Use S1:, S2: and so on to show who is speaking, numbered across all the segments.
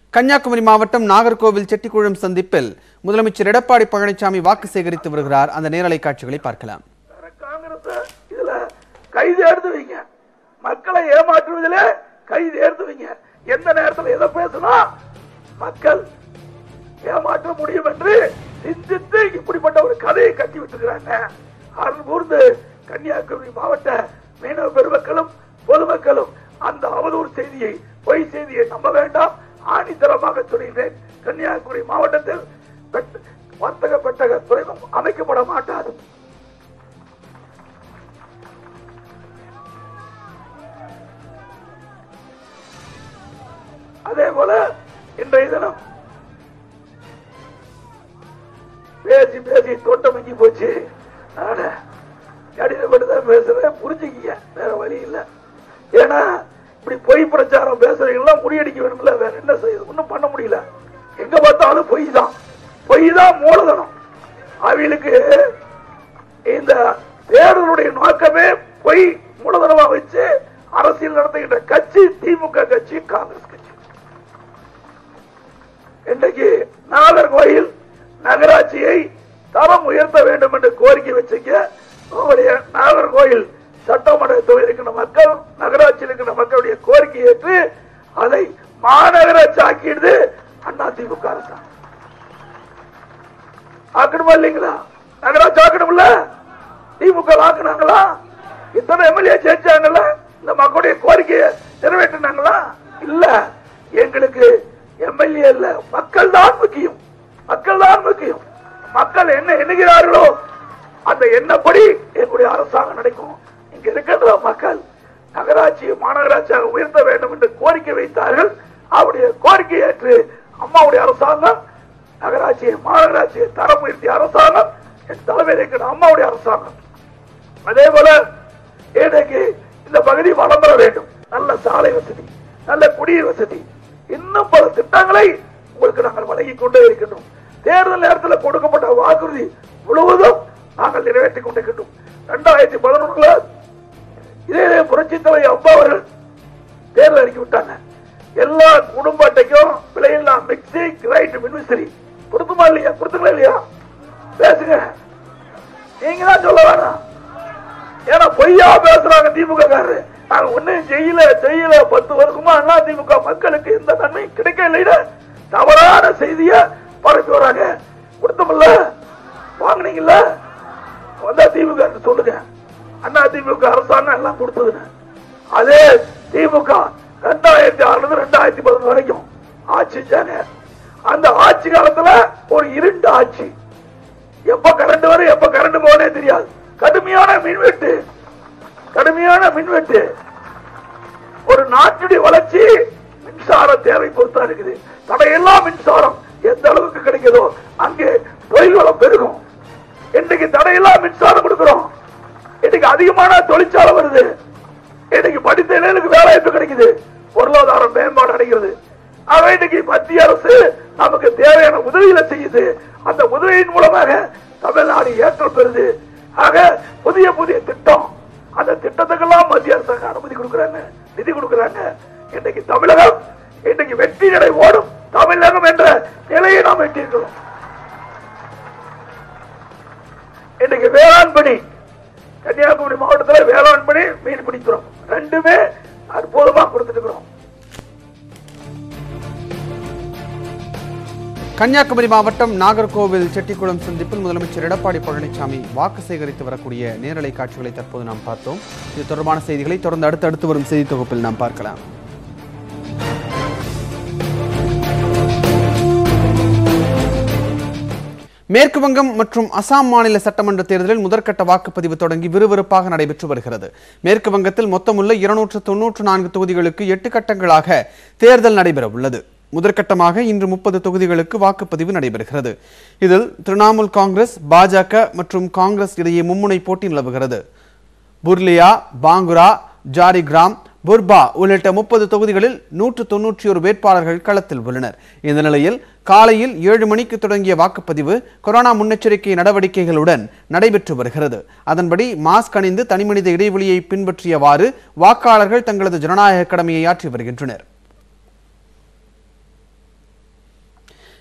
S1: கன்னியாகுமரி மாவட்டம் நாகர்கோவில் செட்டிக்குளம் சந்திப்பில் முதலமைச்சர் எடப்பாடி பழனிசாமி வாக்கு சேகரித்து வருகிறார் அந்த நேரலை காட்சிகளை பார்க்கலாம்
S2: காங்கிரஸ் இதுல கைது எடுத்து வைங்க மக்களை ஏமாற்றுவதில கைது எடுத்து வைங்க எந்த நேரத்தில் எதை பேசினா மக்கள் ஏமாற்ற முடியும் என்று சிந்தித்து இப்படிப்பட்ட ஒரு கதையை கட்டி விட்டுருக்கிறாங்க அருள் கூர்ந்து கன்னியாகுமரி மாவட்ட மீனவ பெருமக்களும் பொதுமக்களும் அந்த அவதூறு செய்தியை பொய் செய்தியை நம்ப வேண்டாம் ஆணித்தரமாக சொல்கிறேன் கன்னியாகுமரி மாவட்டத்தில் பெட்ட- வர்த்தக பெட்டக துறைமுகம் அமைக்கப்பட மாட்டாது அதே போல இன்றைய தினம் பேசி பேசி தோட்டமைக்கு போச்சு நானு கடிதப்பட்டு தான் பேசுறேன் புரிஞ்சுக்கிங்க வேற வழி இல்ல ஏன்னா இப்படி பொய் பிரச்சாரம் பேசுறீங்களாம் முறியடிக்க வேணும்ல வேற என்ன செய்யுது ஒண்ணும் பண்ண முடியல எங்க பார்த்தாலும் பொய் தான் பொய் தான் மூலதனம் அவங்களுக்கு இந்த தேர்தலுடைய நோக்கமே பொய் மூலதனமா வச்சு அரசியல் நடத்துகின்ற கட்சி திமுக கட்சி காங்கிரஸ் கட்சி இன்றைக்கு நாகர்கோயில் நகராட்சியை தரம் உயர்த்த வேண்டும் என்று கோரிக்கை வச்சுங்க உங்களுடைய நாகர்கோயில் சட்டமன்ற தொகுதியில் இருக்கின்ற மக்கள் நகராட்சியில் இருக்கின்ற மக்களுடைய கோரிக்கை ஏற்று அதை மாநகராட்சி ஆக்கிடுது அண்ணா திமுக அரசாங்கம் ஆக்கணுமா இல்லைங்களா நகராட்சி ஆக்கணும்ல திமுக ஆக்குனாங்களா இத்தனை எம்எல்ஏ ஜெயிச்சாங்கல்ல இந்த மக்களுடைய கோரிக்கையை நிறைவேற்றினாங்களா இல்ல எங்களுக்கு எம்எல்ஏ இல்ல மக்கள் தான் முக்கியம் மக்கள் தான் முக்கியம் மக்கள் என்ன எண்ணுகிறார்களோ அந்த எண்ணப்படி எங்களுடைய அரசாங்கம் நடக்கும் இங்க இருக்கின்ற மக்கள் நகராட்சியை மாநகராட்சியாக உயர்த்த வேண்டும் என்று கோரிக்கை வைத்தார்கள் அவருடைய கோரிக்கை ஏற்று அம்மாவுடைய அரசாங்கம் நகராட்சியை மாநகராட்சியை தரம் உயர்த்திய அரசாங்கம் என் தலைமையில் இருக்கிற அம்மாவுடைய அரசாங்கம் அதே போல இன்றைக்கு இந்த பகுதி வளம் பெற வேண்டும் நல்ல சாலை வசதி நல்ல குடிநீர் வசதி இன்னும் பல திட்டங்களை உங்களுக்கு நாங்கள் வழங்கிக் கொண்டே இருக்கின்றோம் தேர்தல் நேரத்தில் கொடுக்கப்பட்ட வாக்குறுதி முழுவதும் நாங்கள் நிறைவேற்றிக் கொண்டிருக்கின்றோம் இரண்டாயிரத்தி பதினொன்றுல இதே புரட்சி தலைவர் அம்மா அவர்கள் தேர்தல் அறிக்கை விட்டாங்க எல்லா குடும்ப அட்டைக்கும் விலையில்லா மிக்சி கிரைண்ட் மின்விசிறி கொடுத்துமா இல்லையா கொடுத்துங்களா இல்லையா பேசுங்க நீங்க தான் சொல்ல வேணாம் ஏன்னா பொய்யா பேசுறாங்க திமுக காரரு நாங்க ஒண்ணும் செய்யல செய்யல பத்து வருஷமா அண்ணா திமுக மக்களுக்கு எந்த நன்மையும் கிடைக்க இல்லைன்னு தவறான செய்திய பரப்பி வராங்க கொடுத்தோம்ல வாங்குனீங்கல்ல வந்தா திமுக ன்னு சொல்லுங்க அண்ணா திமுக அரசாங்கம் எல்லாம் கொடுத்ததுன்னு அதே திமுக ரெண்டாயிரத்தி ஆறுல இருந்து ரெண்டாயிரத்தி பதினொன்று வரைக்கும் ஆட்சி செஞ்சாங்க அந்த ஆட்சி காலத்துல ஒரு இருண்ட ஆட்சி எப்ப கரண்ட் வரும் எப்ப கரண்ட் போனே தெரியாது கடுமையான மின்வெட்டு கடுமையான மின்வெட்டு ஒரு நாட்டுடைய வளர்ச்சி மின்சார தேவை பொறுத்தா இருக்குது தடையெல்லாம் மின்சாரம் எந்த அளவுக்கு கிடைக்குதோ அங்கே தொழில் வளம் பெருகும் இன்னைக்கு தடையெல்லாம் மின்சாரம் கொடுக்கிறோம் இன்னைக்கு அதிகமான தொழிற்சாலை வருது இன்னைக்கு படித்த இளைஞர்களுக்கு வேலை வாய்ப்பு கிடைக்குது பொருளாதாரம் மேம்பாடு அடைகிறது ஆக இன்னைக்கு மத்திய அரசு நமக்கு தேவையான உதவிகளை செய்யுது அந்த உதவியின் மூலமாக தமிழ்நாடு ஏற்றம் பெறுது ஆக புதிய புதிய திட்டம் அந்த திட்டத்துக்கெல்லாம் மத்திய அரசாங்கம் அனுமதி கொடுக்கறாங்க நிதி கொடுக்கறாங்க இன்னைக்கு தமிழகம் இன்னைக்கு வெற்றி நடை ஓடும் தமிழகம் என்ற நிலையை நாம் எட்டியிருக்கிறோம் இன்னைக்கு வேளாண் பணி கன்னியாகுமரி மாவட்டத்தில் வேளாண் பணி மீன் பிடிக்கிறோம் ரெண்டுமே அற்புதமா கொடுத்துட்டு இருக்கிறோம்
S1: கன்னியாகுமரி மாவட்டம் நாகர்கோவில் செட்டிக்குளம் சந்திப்பில் முதலமைச்சர் எடப்பாடி பழனிசாமி வாக்கு சேகரித்து வரக்கூடிய நேரலை காட்சிகளை தற்போது நாம் பார்த்தோம் இது தொடர்பான செய்திகளை தொடர்ந்து அடுத்தடுத்து வரும் செய்தி தொகுப்பில் நாம் பார்க்கலாம் மேற்கு வங்கம் மற்றும் அசாம் மாநில சட்டமன்ற தேர்தலில் முதற்கட்ட வாக்குப்பதிவு தொடங்கி விறுவிறுப்பாக நடைபெற்று வருகிறது மேற்கு வங்கத்தில் மொத்தமுள்ள இருநூற்று தொன்னூற்று நான்கு தொகுதிகளுக்கு எட்டு கட்டங்களாக தேர்தல் நடைபெற உள்ளது முதற்கட்டமாக இன்று முப்பது தொகுதிகளுக்கு வாக்குப்பதிவு நடைபெறுகிறது இதில் திரிணாமுல் காங்கிரஸ் பாஜக மற்றும் காங்கிரஸ் இடையே மும்முனை போட்டி நிலவுகிறது புர்லியா பாங்குரா ஜாரிகிராம் புர்பா உள்ளிட்ட முப்பது தொகுதிகளில் நூற்று தொன்னூற்றி ஒரு வேட்பாளர்கள் களத்தில் உள்ளனர் இந்த நிலையில் காலையில் ஏழு மணிக்கு தொடங்கிய வாக்குப்பதிவு கொரோனா முன்னெச்சரிக்கை நடவடிக்கைகளுடன் நடைபெற்று வருகிறது அதன்படி மாஸ்க் அணிந்து தனிமனித இடைவெளியை பின்பற்றியவாறு வாக்காளர்கள் தங்களது ஜனநாயக கடமையை ஆற்றி வருகின்றனர்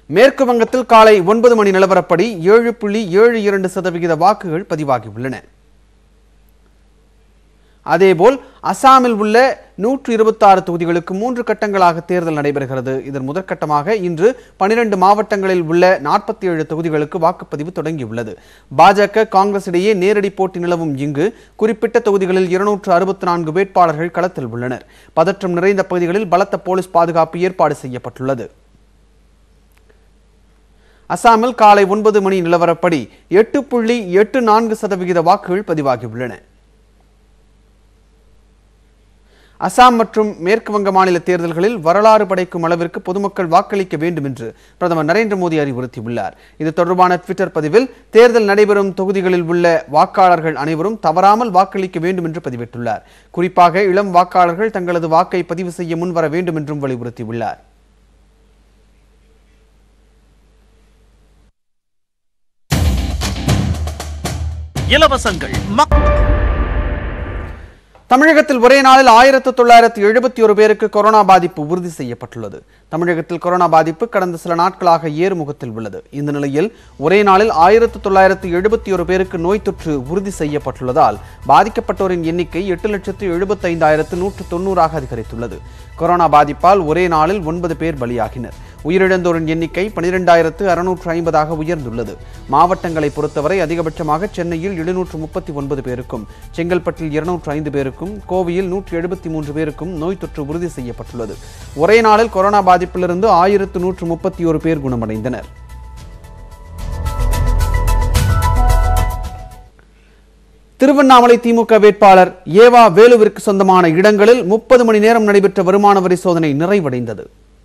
S1: மேற்கு வங்கத்தில் காலை ஒன்பது மணி நிலவரப்படி ஏழு புள்ளி ஏழு இரண்டு சதவிகித வாக்குகள் பதிவாகியுள்ளன அதேபோல் அசாமில் உள்ள நூற்று இருபத்தாறு தொகுதிகளுக்கு மூன்று கட்டங்களாக தேர்தல் நடைபெறுகிறது இதன் முதற்கட்டமாக இன்று பனிரெண்டு மாவட்டங்களில் உள்ள நாற்பத்தி ஏழு தொகுதிகளுக்கு வாக்குப்பதிவு தொடங்கியுள்ளது பாஜக காங்கிரஸ் இடையே நேரடி போட்டி நிலவும் இங்கு குறிப்பிட்ட தொகுதிகளில் இருநூற்று அறுபத்தி நான்கு வேட்பாளர்கள் களத்தில் உள்ளனர் பதற்றம் நிறைந்த பகுதிகளில் பலத்த போலீஸ் பாதுகாப்பு ஏற்பாடு செய்யப்பட்டுள்ளது அசாமில் காலை ஒன்பது மணி நிலவரப்படி எட்டு புள்ளி எட்டு நான்கு சதவிகித வாக்குகள் பதிவாகியுள்ளன அசாம் மற்றும் மேற்கு வங்க மாநில தேர்தல்களில் வரலாறு படைக்கும் அளவிற்கு பொதுமக்கள் வாக்களிக்க வேண்டும் என்று பிரதமர் நரேந்திர மோடி அறிவுறுத்தியுள்ளார் இது தொடர்பான ட்விட்டர் பதிவில் தேர்தல் நடைபெறும் தொகுதிகளில் உள்ள வாக்காளர்கள் அனைவரும் தவறாமல் வாக்களிக்க வேண்டும் என்று பதிவிட்டுள்ளார் குறிப்பாக இளம் வாக்காளர்கள் தங்களது வாக்கை பதிவு செய்ய முன்வர வேண்டும் என்றும் வலியுறுத்தியுள்ளார்
S3: இலவசங்கள் மக்
S1: தமிழகத்தில் ஒரே நாளில் ஆயிரத்து தொள்ளாயிரத்து எழுபத்தி ஒரு பேருக்கு கொரோனா பாதிப்பு உறுதி செய்யப்பட்டுள்ளது தமிழகத்தில் கொரோனா பாதிப்பு கடந்த சில நாட்களாக ஏறுமுகத்தில் உள்ளது இந்த நிலையில் ஒரே நாளில் ஆயிரத்து தொள்ளாயிரத்து எழுபத்தி ஒரு பேருக்கு நோய் தொற்று உறுதி செய்யப்பட்டுள்ளதால் பாதிக்கப்பட்டோரின் எண்ணிக்கை எட்டு லட்சத்து எழுபத்தைந்தாயிரத்து நூற்று தொண்ணூறாக அதிகரித்துள்ளது கொரோனா பாதிப்பால் ஒரே நாளில் ஒன்பது பேர் பலியாகினர் உயிரிழந்தோரின் எண்ணிக்கை பனிரெண்டாயிரத்து அறுநூற்று ஐம்பதாக உயர்ந்துள்ளது மாவட்டங்களை பொறுத்தவரை அதிகபட்சமாக சென்னையில் எழுநூற்று முப்பத்தி ஒன்பது பேருக்கும் செங்கல்பட்டில் இருநூற்று ஐந்து பேருக்கும் கோவையில் நூற்று எழுபத்தி மூன்று பேருக்கும் நோய் தொற்று உறுதி செய்யப்பட்டுள்ளது ஒரே நாளில் கொரோனா பாதிப்பிலிருந்து ஆயிரத்து நூற்று முப்பத்தி ஒரு பேர் குணமடைந்தனர் திருவண்ணாமலை திமுக வேட்பாளர் ஏவா வேலுவிற்கு சொந்தமான இடங்களில் முப்பது மணி நேரம் நடைபெற்ற வருமான வரி சோதனை நிறைவடைந்தது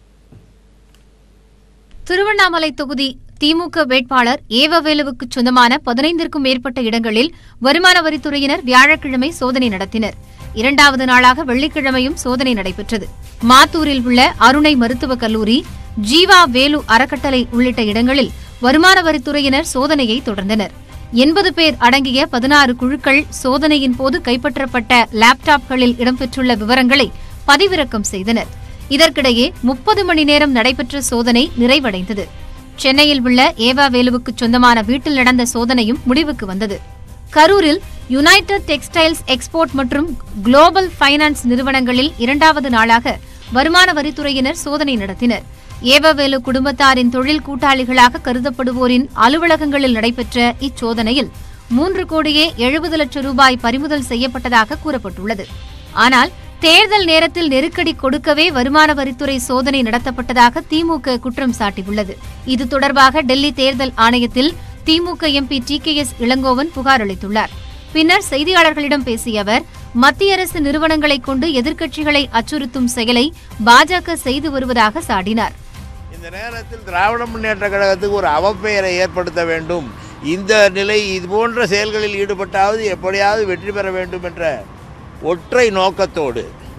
S4: திருவண்ணாமலை தொகுதி திமுக வேட்பாளர் ஏவவேலுவுக்கு சொந்தமான பதினைந்திற்கும் மேற்பட்ட இடங்களில் வருமான வரித்துறையினர் வியாழக்கிழமை சோதனை நடத்தினர் இரண்டாவது நாளாக வெள்ளிக்கிழமையும் சோதனை நடைபெற்றது மாத்தூரில் உள்ள அருணை மருத்துவக் கல்லூரி ஜீவா வேலு அறக்கட்டளை உள்ளிட்ட இடங்களில் வருமான வரித்துறையினர் சோதனையை தொடர்ந்தனர் எண்பது பேர் அடங்கிய பதினாறு குழுக்கள் சோதனையின் போது கைப்பற்றப்பட்ட லேப்டாப்களில் இடம்பெற்றுள்ள விவரங்களை பதிவிறக்கம் செய்தனர் இதற்கிடையே முப்பது மணி நேரம் நடைபெற்ற சோதனை நிறைவடைந்தது சென்னையில் உள்ள ஏவா வேலுவுக்கு சொந்தமான வீட்டில் நடந்த சோதனையும் முடிவுக்கு வந்தது கரூரில் யுனைடெட் டெக்ஸ்டைல்ஸ் எக்ஸ்போர்ட் மற்றும் குளோபல் ஃபைனான்ஸ் நிறுவனங்களில் இரண்டாவது நாளாக வருமான வரித்துறையினர் சோதனை நடத்தினர் ஏவவேலு குடும்பத்தாரின் தொழில் கூட்டாளிகளாக கருதப்படுவோரின் அலுவலகங்களில் நடைபெற்ற இச்சோதனையில் மூன்று கோடியே எழுபது லட்சம் ரூபாய் பறிமுதல் செய்யப்பட்டதாக கூறப்பட்டுள்ளது ஆனால் தேர்தல் நேரத்தில் நெருக்கடி கொடுக்கவே வருமான வரித்துறை சோதனை நடத்தப்பட்டதாக திமுக குற்றம் சாட்டியுள்ளது இது தொடர்பாக டெல்லி தேர்தல் ஆணையத்தில் திமுக MP T K S Elangovan புகார் அளித்துள்ளார் பின்னர் செய்தியாளர்களிடம் பேசிய அவர் மத்திய அரசு நிறுவனங்களைக் கொண்டு எதிர்க்கட்சிகளை அச்சுறுத்தும் செயலை பாஜக செய்து வருவதாக சாடினார்
S5: இந்த நேரத்தில் திராவிட முன்னேற்ற கழகத்துக்கு ஒரு அவப்பெயரை ஏற்படுத்த வேண்டும் இந்த நிலை இது போன்ற செயல்களில் ஈடுபட்டாவது எப்படியாவது வெற்றி பெற வேண்டும் என்ற ஒற்றை நோக்கத்தோடு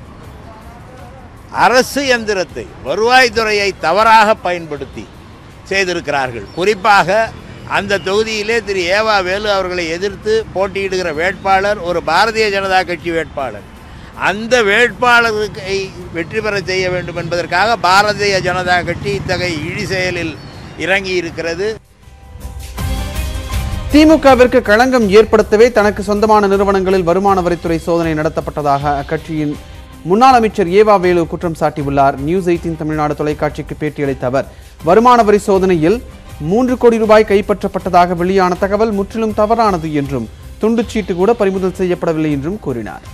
S5: அரசு எந்திரத்தை வருவாய்த்துறையை தவறாக பயன்படுத்தி செய்திருக்கிறார்கள் குறிப்பாக அந்த தொகுதியிலே திரு ஏவா வேலு அவர்களை எதிர்த்து போட்டியிடுகிற வேட்பாளர் ஒரு பாரதிய ஜனதா கட்சி வேட்பாளர் அந்த வேட்பாளருக்கு வெற்றி பெற செய்ய வேண்டும் என்பதற்காக பாரதிய ஜனதா கட்சி இத்தகைய இழி செயலில் இறங்கி இருக்கிறது
S1: திமுகவிற்கு களங்கம் ஏற்படுத்தவே தனக்கு சொந்தமான நிறுவனங்களில் வருமான வரித்துறை சோதனை நடத்தப்பட்டதாக அக்கட்சியின் முன்னாள் அமைச்சர் ஏவா வேலு குற்றம் சாட்டியுள்ளார் நியூஸ் எயிட்டீன் தமிழ்நாடு தொலைக்காட்சிக்கு பேட்டியளித்த அவர் வருமான வரி சோதனையில் மூன்று கோடி ரூபாய் கைப்பற்றப்பட்டதாக வெளியான தகவல் முற்றிலும் தவறானது என்றும் துண்டுச்சீட்டு கூட பறிமுதல் செய்யப்படவில்லை என்றும் கூறினார்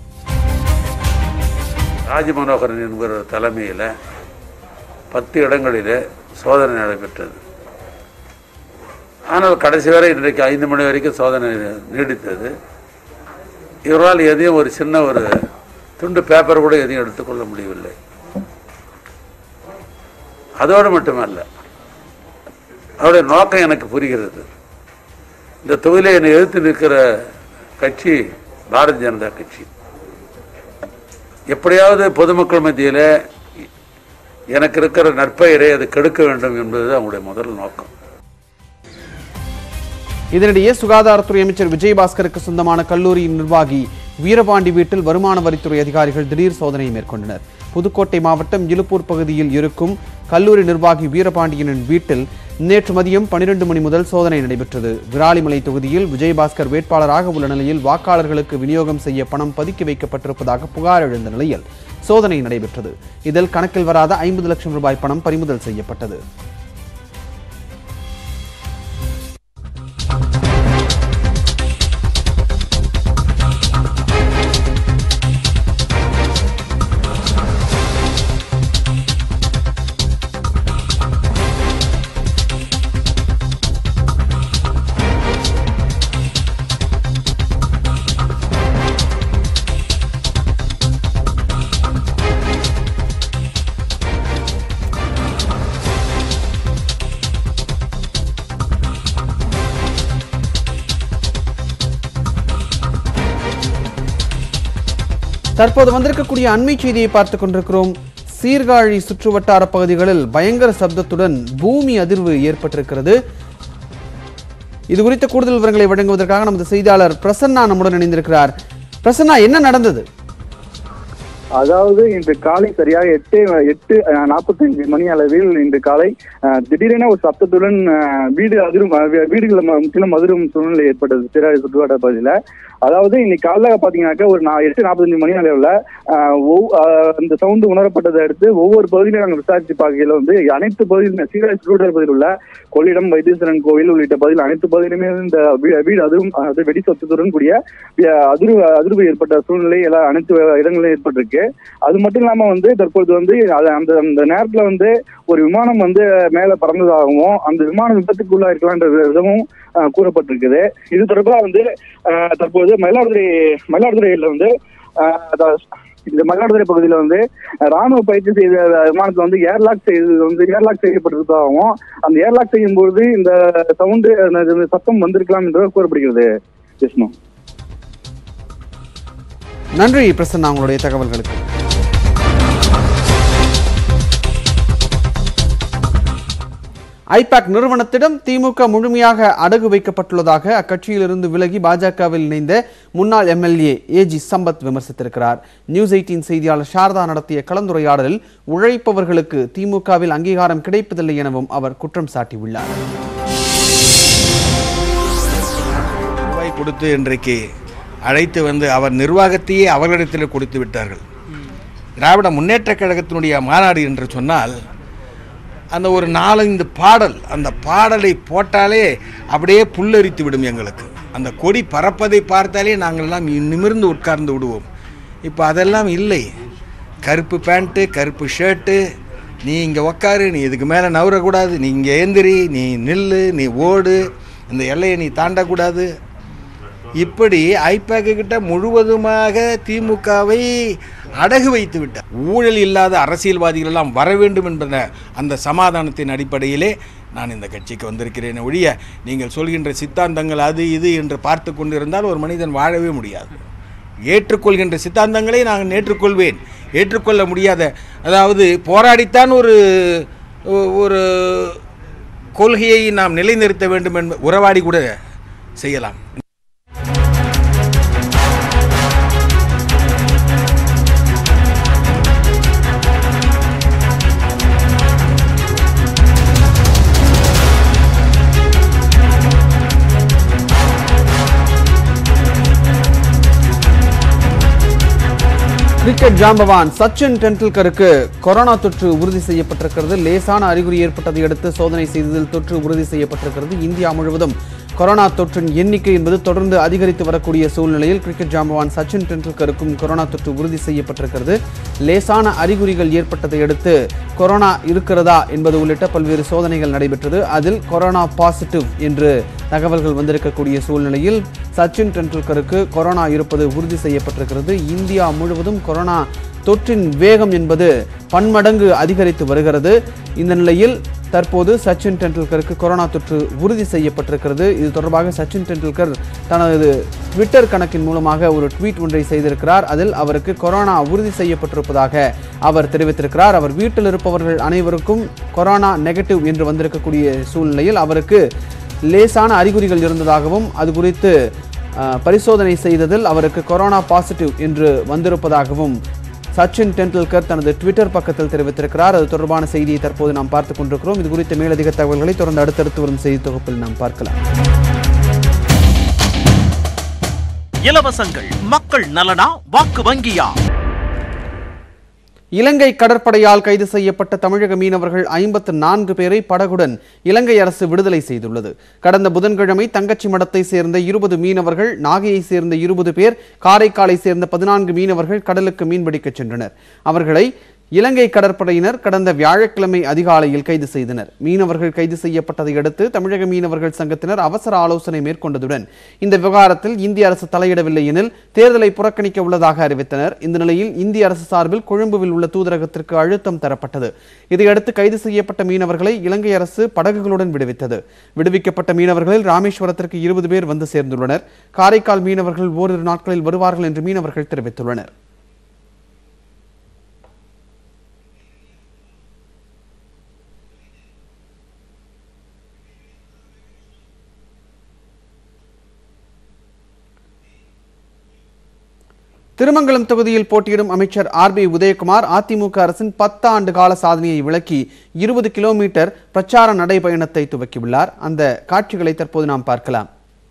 S6: ராஜமனோகரன் என்கிற தலைமையில் பத்து இடங்களிலே சோதனை நடைபெற்றது ஆனால் கடைசி வரை இன்றைக்கு ஐந்து மணி வரைக்கும் சோதனை நீடித்தது இவரால் எதையும் ஒரு சின்ன ஒரு துண்டு பேப்பர் கூட எதையும் எடுத்துக்கொள்ள முடியவில்லை அதோடு மட்டுமல்ல அவருடைய நோக்கம் எனக்கு புரிகிறது இந்த தொகுதியில் என்னை எதிர்த்து நிற்கிற கட்சி பாரதிய ஜனதா கட்சி எப்படியாவது பொதுமக்கள் மத்தியில் எனக்கு இருக்கிற நற்பெயரை அது கெடுக்க வேண்டும் என்பது அவங்களுடைய முதல் நோக்கம்
S1: இதனிடையே சுகாதாரத்துறை அமைச்சர் விஜயபாஸ்கருக்கு சொந்தமான கல்லூரியின் நிர்வாகி வீரபாண்டி வீட்டில் வருமான வரித்துறை அதிகாரிகள் திடீர் சோதனை மேற்கொண்டனர் புதுக்கோட்டை மாவட்டம் இலுப்பூர் பகுதியில் இருக்கும் கல்லூரி நிர்வாகி வீரபாண்டியனின் வீட்டில் நேற்று மதியம் பனிரெண்டு மணி முதல் சோதனை நடைபெற்றது விராலிமலை தொகுதியில் விஜயபாஸ்கர் வேட்பாளராக உள்ள நிலையில் வாக்காளர்களுக்கு விநியோகம் செய்ய பணம் பதுக்கி வைக்கப்பட்டிருப்பதாக புகார் எழுந்த நிலையில் சோதனை நடைபெற்றது இதில் கணக்கில் வராத ஐம்பது லட்சம் ரூபாய் பணம் பறிமுதல் செய்யப்பட்டது தற்போது வந்திருக்கக்கூடிய அண்மை செய்தியை பார்த்துக் கொண்டிருக்கிறோம் சீர்காழி சுற்றுவட்டார பகுதிகளில் பயங்கர சப்தத்துடன் பூமி அதிர்வு ஏற்பட்டிருக்கிறது இது குறித்த கூடுதல் விவரங்களை வழங்குவதற்காக நமது செய்தியாளர் பிரசன்னா நம்முடன் இணைந்திருக்கிறார் பிரசன்னா என்ன நடந்தது
S7: அதாவது இன்று காலை சரியாக எட்டு எட்டு நாற்பத்தைந்து மணி அளவில் இன்று காலை அஹ், திடீரென ஒரு சப்தத்துடன் அஹ், வீடு அதிரும் அஹ், வீ- வீடுகள் ம- முற்றிலும் அதிரும் சூழ்நிலை ஏற்பட்டது சிறாய் சுற்றுவட்டார பகுதியில அதாவது இன்னைக்கு காலைல பாத்தீங்கன்னாக்கா ஒரு நா- எட்டு நாற்பத்தஞ்சு மணி அளவுல அஹ், ஒவ்- அஹ், இந்த சவுண்டு உணரப்பட்டதை அடுத்து ஒவ்வொரு பகுதியிலும் நாங்கள் விசாரிச்சு பார்க்கையில வந்து அனைத்து பகுதியிலும் சீராய் சுற்றுவட்டார பகுதியில் உள்ள கொள்ளிடம் வைத்தீஸ்வரன் கோவில் உள்ளிட்ட பகுதியில் அனைத்து பகுதியிலுமே இந்த வீ- வீடு அதிரும் அது வெடி சத்தத்துடன் கூடிய அஹ், அதிர்வு அதிர்வு ஏற்பட்ட சூழ்நிலை எல்லாம் அனைத்து இடங்களிலும் ஏற்பட்டிருக்கு அது மட்டும் இல்லாம வந்து தற்போது வந்து அது அந்த அந்த நேரத்துல வந்து ஒரு விமானம் வந்து மேல பறந்ததாகவும் அந்த விமானம் விபத்துக்குள்ளா இருக்கலான்ற விதமும் அஹ், கூறப்பட்டிருக்குது இது தொடர்பா வந்து அஹ், தற்போது மயிலாடுதுறை மயிலாடுதுறையில வந்து அஹ், அதாவது இந்த மயிலாடுதுறை பகுதியில வந்து அஹ், ராணுவ பயிற்சி செய்த விமானத்தை வந்து ஏர்லாக் செய்தது வந்து ஏர்லாக் செய்யப்பட்டிருப்பதாகவும் அந்த ஏர்லாக் செய்யும் பொழுது இந்த சவுண்டு அந்த சத்தம் வந்திருக்கலாம் என்று கூறப்படுகிறது விஷ்ணு
S1: நன்றி பிரசன்னா உங்களுடைய தகவல்களுக்கு ஐபாக் நிறுவனத்திடம் திமுக முழுமையாக அடகு வைக்கப்பட்டுள்ளதாக அக்கட்சியிலிருந்து விலகி பாஜகவில் இணைந்த முன்னாள் எம்எல்ஏ ஏஜி சம்பத் விமர்சித்திருக்கிறார் நியூஸ் எயிட்டீன் செய்தியாளர் சாரதா நடத்திய கலந்துரையாடலில் உழைப்பவர்களுக்கு திமுகவில் அங்கீகாரம் கிடைப்பதில்லை எனவும் அவர் குற்றம் சாட்டியுள்ளார்
S8: ரூபாய் கொடுத்து இன்றைக்கு அழைத்து வந்து அவர் நிர்வாகத்தையே அவர்களிடத்தில் கொடுத்து விட்டார்கள் திராவிட முன்னேற்றக் கழகத்தினுடைய மாநாடு என்று சொன்னால் அந்த ஒரு நாலஞ்சு பாடல் அந்த பாடலை போட்டாலே அப்படியே புல்லரித்து விடும் எங்களுக்கு அந்த கொடி பறப்பதை பார்த்தாலே நாங்கள் எல்லாம் நிமிர்ந்து உட்கார்ந்து விடுவோம் இப்போ அதெல்லாம் இல்லை கருப்பு பேண்ட்டு கருப்பு ஷர்ட்டு நீ இங்கே உக்காரு நீ இதுக்கு மேலே நவரக்கூடாது நீ இங்கே ஏந்திரி நீ நில்லு நீ ஓடு இந்த எல்லையை நீ தாண்டக்கூடாது இப்படி ஐபேக்கு கிட்ட முழுவதுமாக திமுகவை அடகு வைத்து விட்டார் ஊழல் இல்லாத அரசியல்வாதிகள் எல்லாம் வர வேண்டும் என்ற அந்த சமாதானத்தின் அடிப்படையிலே நான் இந்த கட்சிக்கு வந்திருக்கிறேன் ஒழிய நீங்கள் சொல்கின்ற சித்தாந்தங்கள் அது இது என்று பார்த்து கொண்டிருந்தால் ஒரு மனிதன் வாழவே முடியாது ஏற்றுக்கொள்கின்ற சித்தாந்தங்களை நான் ஏற்றுக்கொள்வேன் ஏற்றுக்கொள்ள முடியாத அதாவது போராடித்தான் ஒரு ஒரு கொள்கையை நாம் நிலைநிறுத்த வேண்டும் என்ப உறவாடி கூட செய்யலாம்
S1: கிரிக்கெட் ஜாம்பவான் சச்சின் டெண்டுல்கருக்கு கொரோனா தொற்று உறுதி செய்யப்பட்டிருக்கிறது லேசான அறிகுறி ஏற்பட்டதை அடுத்து சோதனை செய்ததில் தொற்று உறுதி செய்யப்பட்டிருக்கிறது இந்தியா முழுவதும் கொரோனா தொற்றின் எண்ணிக்கை என்பது தொடர்ந்து அதிகரித்து வரக்கூடிய சூழ்நிலையில் கிரிக்கெட் ஜாம்பவான் சச்சின் டெண்டுல்கருக்கும் கொரோனா தொற்று உறுதி செய்யப்பட்டிருக்கிறது லேசான அறிகுறிகள் ஏற்பட்டதை அடுத்து கொரோனா இருக்கிறதா என்பது உள்ளிட்ட பல்வேறு சோதனைகள் நடைபெற்றது அதில் கொரோனா பாசிட்டிவ் என்று தகவல்கள் வந்திருக்கக்கூடிய சூழ்நிலையில் சச்சின் டெண்டுல்கருக்கு கொரோனா இருப்பது உறுதி செய்யப்பட்டிருக்கிறது இந்தியா முழுவதும் கொரோனா தொற்றின் வேகம் என்பது பன்மடங்கு அதிகரித்து வருகிறது இந்த நிலையில் தற்போது சச்சின் டெண்டுல்கருக்கு கொரோனா தொற்று உறுதி செய்யப்பட்டிருக்கிறது இது தொடர்பாக சச்சின் டெண்டுல்கர் தனது ட்விட்டர் கணக்கின் மூலமாக ஒரு ட்வீட் ஒன்றை செய்திருக்கிறார் அதில் அவருக்கு கொரோனா உறுதி செய்யப்பட்டிருப்பதாக அவர் தெரிவித்திருக்கிறார் அவர் வீட்டில் இருப்பவர்கள் அனைவருக்கும் கொரோனா நெகட்டிவ் என்று வந்திருக்கக்கூடிய சூழ்நிலையில் அவருக்கு லேசான அறிகுறிகள் இருந்ததாகவும் அது குறித்து அஹ், பரிசோதனை செய்ததில் அவருக்கு கொரோனா பாசிட்டிவ் என்று வந்திருப்பதாகவும் சச்சின் டெண்டுல்கர் தனது ட்விட்டர் பக்கத்தில் தெரிவித்திருக்கிறார் அது தொடர்பான செய்தியை தற்போது நாம் பார்த்துக் கொண்டிருக்கிறோம் இது குறித்த மேலதிக தகவல்களை தொடர்ந்து அடுத்தடுத்து வரும் செய்தி தொகுப்பில் நாம் பார்க்கலாம்
S3: இலவசங்கள் மக்கள் நலனா வாக்கு வங்கியா
S1: இலங்கை கடற்படையால் கைது செய்யப்பட்ட தமிழக மீனவர்கள் ஐம்பத்து நான்கு பேரை படகுடன் இலங்கை அரசு விடுதலை செய்துள்ளது கடந்த புதன்கிழமை தங்கச்சி மடத்தை சேர்ந்த இருபது மீனவர்கள் நாகையை சேர்ந்த இருபது பேர் காரைக்காலை சேர்ந்த பதினான்கு மீனவர்கள் கடலுக்கு மீன்பிடிக்கச் சென்றனர் அவர்களை இலங்கை கடற்படையினர் கடந்த வியாழக்கிழமை அதிகாலையில் கைது செய்தனர் மீனவர்கள் கைது செய்யப்பட்டதை அடுத்து தமிழக மீனவர்கள் சங்கத்தினர் அவசர ஆலோசனை மேற்கொண்டதுடன் இந்த விவகாரத்தில் இந்திய அரசு தலையிடவில்லை எனில் தேர்தலை புறக்கணிக்க உள்ளதாக அறிவித்தனர் இந்த நிலையில் இந்திய அரசு சார்பில் கொழும்புவில் உள்ள தூதரகத்திற்கு அழுத்தம் தரப்பட்டது இதையடுத்து கைது செய்யப்பட்ட மீனவர்களை இலங்கை அரசு படகுகளுடன் விடுவித்தது விடுவிக்கப்பட்ட மீனவர்களில் ராமேஸ்வரத்திற்கு இருபது பேர் வந்து சேர்ந்துள்ளனர் காரைக்கால் மீனவர்கள் ஓரிரு நாட்களில் வருவார்கள் என்று மீனவர்கள் தெரிவித்துள்ளனர் திருமங்கலம் தொகுதியில் போட்டியிடும் அமைச்சர் ஆர் பி உதயகுமார் அதிமுக அரசின் பத்து ஆண்டு கால சாதனையை விளக்கி இருபது கிலோமீட்டர் பிரச்சார நடைபயணத்தை துவக்கியுள்ளார் அந்த காட்சிகளை தற்போது நாம் பார்க்கலாம்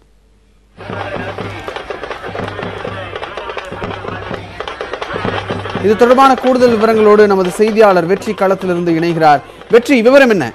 S1: இது தொடர்பான கூடுதல் விவரங்களோடு நமது செய்தியாளர் வெற்றி களத்திலிருந்து இணைகிறார் வெற்றி விவரம் என்ன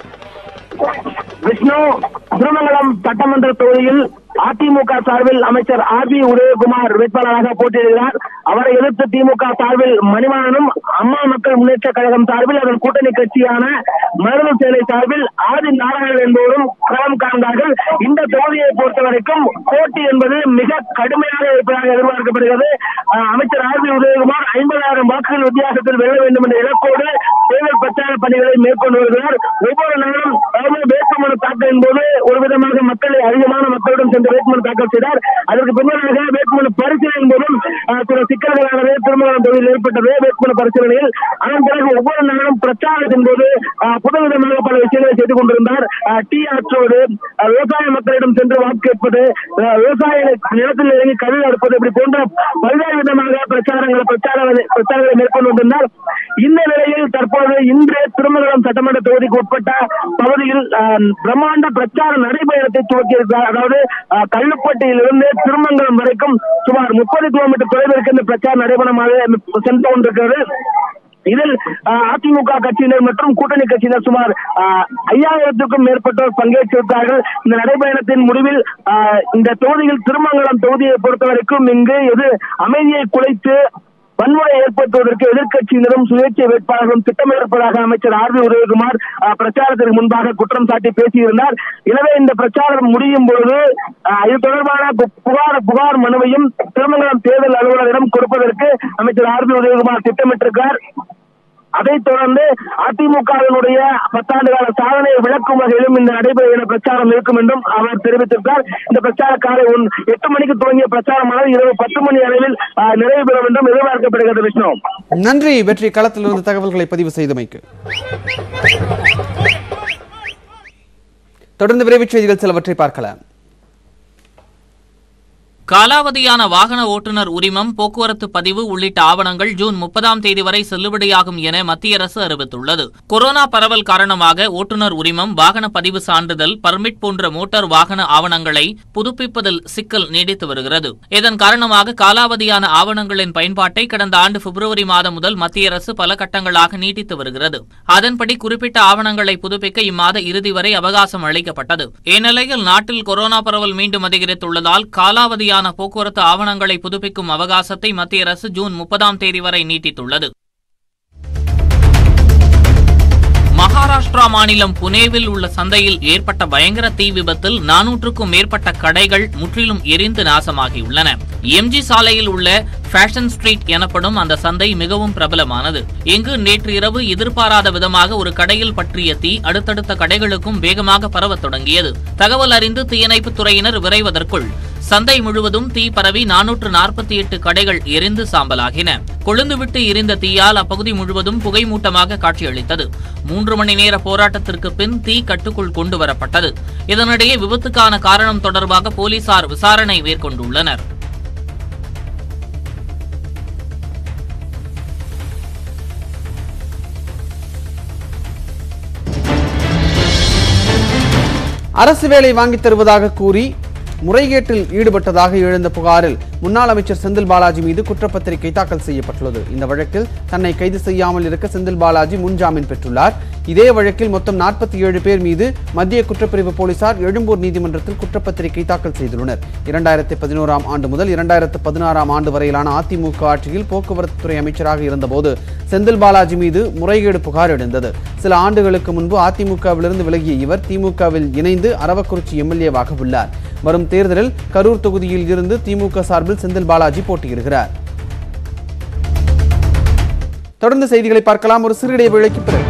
S9: விஷ்ணு திருமங்கலம் சட்டமன்ற தொகுதியில் அதிமுக சார்பில் அமைச்சர் ஆர் பி உதயகுமார் வேட்பாளராக போட்டியிடுகிறார் அவரை எதிர்த்து திமுக சார்பில் மணிமாறனும் அம்மா மக்கள் முன்னேற்ற கழகம் சார்பில் அதன் கூட்டணி கட்சியான மருது சேலை சார்பில் ஆதி நாராயணன் என்பவரும் களம் காண்பார்கள் இந்த தொகுதியை பொறுத்தவரைக்கும் போட்டி என்பது மிக கடுமையாக இருப்பதாக எதிர்பார்க்கப்படுகிறது அஹ், அமைச்சர் ஆர் பி உதயகுமார் ஐம்பதாயிரம் வாக்குகள் வித்தியாசத்தில் வெல்ல வேண்டும் என்ற இலக்கோடு தேர்தல் பிரச்சார பணிகளை மேற்கொண்டு வருகிறார் ஒவ்வொரு நாளும் அதாவது வேட்புமனு தாக்கலின் போது ஒரு விதமாக மக்களை அதிகமான மக்களிடம் சென்று வேட்புமனு தாக்கல் செய்தார் அதற்கு பின்னராக வேட்புமனு பரிசீலனையின் போதும் அஹ், சில சிக்கல்களானது திருமணம் தொகுதியில் ஏற்பட்டது வேட்புமனு பரிசீலனையில் அதன் பிறகு ஒவ்வொரு நாளும் பிரச்சாரத்தின் போது அஹ், புதுவிதமாக பல விஷயங்களை செய்து கொண்டிருந்தார் அஹ், டீ ஆற்றுவது அஹ், விவசாய மக்களிடம் சென்று வாக்கு கேட்பது அஹ், விவசாய நிலத்தில் இறங்கி கல் அறுப்பது இப்படி போன்ற பல்வேறு விதமாக பிரச்சாரங்களை பிரச்சார பிரச்சாரங்களை மேற்கொண்டு வந்திருந்தார் இந்த நிலையில் தற்போது இன்று திருமங்கலம் சட்டமன்ற தொகுதிக்கு உட்பட்ட பகுதியில் அஹ், பிரம்மாண்ட பிரச்சார நடைபயணத்தை துவக்கியிருக்கிறார் அதாவது அஹ், கல்லுப்பட்டியிலிருந்து திருமங்கலம் வரைக்கும் சுமார் முப்பது கிலோமீட்டர் தொலைவிற்கு இந்த பிரச்சார நடைபயணமாக சென்று கொண்டிருக்கிறது இதில் அஹ், அதிமுக கட்சியினர் மற்றும் கூட்டணி கட்சியினர் சுமார் அஹ், ஐயாயிரத்துக்கும் மேற்பட்டோர் பங்கேற்றிருக்கிறார்கள் இந்த நடைபயணத்தின் முடிவில் அஹ், இந்த தொகுதியில் திருமங்கலம் தொகுதியை பொறுத்தவரைக்கும் இங்கு எது அமைதியை குலைத்து வன்முறை ஏற்படுத்துவதற்கு எதிர்க்கட்சியினரும் சுயேட்சை வேட்பாளர்களும் திட்டமிட்டிருப்பதாக அமைச்சர் ஆர் பி உதயகுமார் அஹ், பிரச்சாரத்திற்கு முன்பாக குற்றம் சாட்டி பேசியிருந்தார் எனவே இந்த பிரச்சாரம் முடியும் பொழுது அஹ், இது தொடர்பான பு- புகார் புகார் மனுவையும் திருமங்கலம் தேர்தல் அலுவலரிடம் கொடுப்பதற்கு அமைச்சர் ஆர் பி உதயகுமார் திட்டமிட்டிருக்கிறார் அதைத் தொடர்ந்து அதிமுகவினுடைய பத்தாண்டு கால சாதனையை விளக்கும் வகையிலும் இந்த நடைபெறுகிற பிரச்சாரம் இருக்கும் என்றும் அவர் தெரிவித்திருக்கிறார் இந்த பிரச்சார காலை ஒன்- எட்டு மணிக்கு துவங்கிய பிரச்சாரமானது இரவு பத்து மணி அளவில் ஆஹ், நிறைவு பெறும் என்றும் எதிர்பார்க்கப்படுகிறது விஷ்ணு
S1: நன்றி வெற்றி களத்திலிருந்து தகவல்களை பதிவு செய்தமைக்கு தொடர்ந்து விரைவுச் செய்திகள் சிலவற்றை பார்க்கலாம்
S10: காலாவதியான வாகன ஓட்டுநர் உரிமம் போக்குவரத்து பதிவு உள்ளிட்ட ஆவணங்கள் ஜூன் முப்பதாம் தேதி வரை செல்லுபடியாகும் என மத்திய அரசு அறிவித்துள்ளது கொரோனா பரவல் காரணமாக ஓட்டுநர் உரிமம் வாகன பதிவு சான்றிதழ் பர்மிட் போன்ற மோட்டார் வாகன ஆவணங்களை புதுப்பிப்பதில் சிக்கல் நீடித்து வருகிறது இதன் காரணமாக காலாவதியான ஆவணங்களின் பயன்பாட்டை கடந்த ஆண்டு பிப்ரவரி மாதம் முதல் மத்திய அரசு பல கட்டங்களாக நீட்டித்து வருகிறது அதன்படி குறிப்பிட்ட ஆவணங்களை புதுப்பிக்க இம்மாத இறுதி வரை அவகாசம் அளிக்கப்பட்டது இந்நிலையில் நாட்டில் கொரோனா பரவல் மீண்டும் அதிகரித்துள்ளதால் காலாவதியான போக்குவரத்து ஆவணங்களை புதுப்பிக்கும் அவகாசத்தை மத்திய அரசு ஜூன் முப்பதாம் தேதி வரை நீட்டித்துள்ளது மகாராஷ்டிரா மாநிலம் புனேவில் உள்ள சந்தையில் ஏற்பட்ட பயங்கர தீ விபத்தில் நானூற்றுக்கும் மேற்பட்ட கடைகள் முற்றிலும் எரிந்து நாசமாகியுள்ளன எம்ஜி சாலையில் உள்ள ஃபேஷன் ஸ்ட்ரீட் எனப்படும் அந்த சந்தை மிகவும் பிரபலமானது இங்கு நேற்று இரவு எதிர்பாராத விதமாக ஒரு கடையில் பற்றிய தீ அடுத்தடுத்த கடைகளுக்கும் வேகமாக பரவத் தொடங்கியது தகவல் அறிந்து தீயணைப்புத் துறையினர் விரைவதற்குள் சந்தை முழுவதும் தீ பரவி நானூற்று நாற்பத்தி எட்டு கடைகள் எரிந்து சாம்பலாகின கொழுந்துவிட்டு எரிந்த தீயால் அப்பகுதி முழுவதும் புகைமூட்டமாக காட்சியளித்தது மூன்று மணி நேர போராட்டத்திற்கு பின் தீ கட்டுக்குள் கொண்டு வரப்பட்டது இதனிடையே விபத்துக்கான காரணம் தொடர்பாக போலீசார் விசாரணை மேற்கொண்டுள்ளனர்
S1: அரசு வேலை வாங்கித் தருவதாக கூறி முறைகேட்டில் ஈடுபட்டதாக எழுந்த புகாரில் முன்னாள் அமைச்சர் செந்தில் பாலாஜி மீது குற்றப்பத்திரிகை தாக்கல் செய்யப்பட்டுள்ளது இந்த வழக்கில் தன்னை கைது செய்யாமல் இருக்க செந்தில் பாலாஜி முன்ஜாமீன் பெற்றுள்ளார் இதே வழக்கில் மொத்தம் நாற்பத்தி ஏழு பேர் மீது மத்திய குற்றப்பிரிவு போலீசார் எழும்பூர் நீதிமன்றத்தில் குற்றப்பத்திரிகை தாக்கல் செய்துள்ளனர் இரண்டாயிரத்தி பதினோராம் ஆண்டு முதல் இரண்டாயிரத்து பதினாறாம் ஆண்டு வரையிலான அதிமுக ஆட்சியில் போக்குவரத்து துறை அமைச்சராக இருந்தபோது செந்தில் பாலாஜி மீது முறைகேடு புகார் எழுந்தது சில ஆண்டுகளுக்கு முன்பு அதிமுகவிலிருந்து விலகிய இவர் திமுகவில் இணைந்து அரவக்குறிச்சி எம்எல்ஏவாக உள்ளார் வரும் தேர்தலில் கரூர் தொகுதியில் இருந்து திமுக சார்பில் செந்தில் பாலாஜி போட்டியிடுகிறார் தொடர்ந்து செய்திகளை பார்க்கலாம் ஒரு சிறு இடைவேளைக்கு பிறகு